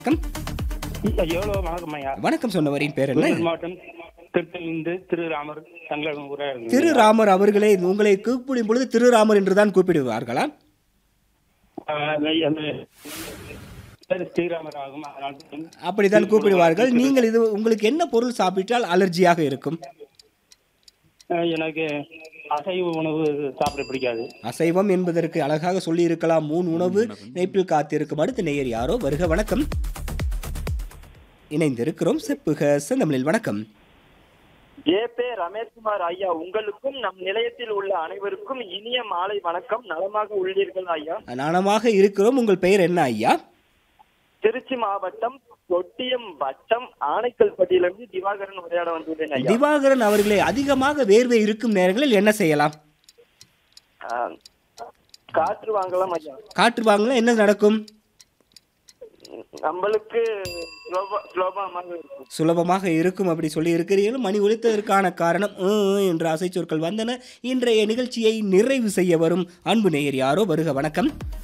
வணக்கம் எவ்வளோ வணக்கம் ஐயா வணக்கம் சொன்னவரின் பேர் என்ன வேலூர் மாவட்டம் திருத்தணிந்து திரு ராமர் தங்களகம் உரையாடுங்க திரு ராமர் அவர்களே உங்களை கூப்பிடும் பொழுது திரு ராமர் என்றுதான் கூப்பிடுவார்களா பேர் ஸ்ரீராமர் ஆகும் அதனால் தான் அப்படித்தான் கூப்பிடுவார்கள் நீங்கள் இது உங்களுக்கு என்ன பொருள் சாப்பிட்டால் அலர்ஜியாக இருக்கும் அஹ், எனக்கு அசைவ உணவு சாப்பிட பிடிக்காது அசைவம் என்பதற்கு அழகாக சொல்லி இருக்கலாம் மூணு உணவு இணைப்பில் காத்திருக்கும் அடுத்த நேயர் யாரோ வருக வணக்கம் இணைந்திருக்கிறோம் செப்புக செந்தமிழில் வணக்கம் ஏ பே ரமேஷ்குமார் ஐயா உங்களுக்கும் நம் நிலையத்தில் உள்ள அனைவருக்கும் இனிய மாலை வணக்கம் நலமாக உள்ளீர்கள் ஐயா நாணமாக இருக்கிறோம் உங்கள் பெயர் என்ன ஐயா திருச்சி மாவட்டம் தொட்டியம் வட்டம் ஆனைக்கல்பட்டியிலிருந்து திவாகரன் உரையாட வந்துள்ளேன் ஐயா திவாகரன் அவர்களே அதிகமாக வேர்வை இருக்கும் நேரங்களில் என்ன செய்யலாம் ஆ, காற்று வாங்கலாம் ஐயா காற்று வாங்கினா என்ன நடக்கும் நம்மளுக்கு சுலப- சுலபமாக இருக்கும் சுலபமாக இருக்கும் அப்படி சொல்லி இருக்கிறீர்கள் மணி ஒலித்ததற்கான காரணம் உ, உ என்ற அசைச்சொற்கள் வந்தன இன்றைய நிகழ்ச்சியை நிறைவு செய்ய வரும் அன்பு நேயர் யாரோ வருக வணக்கம்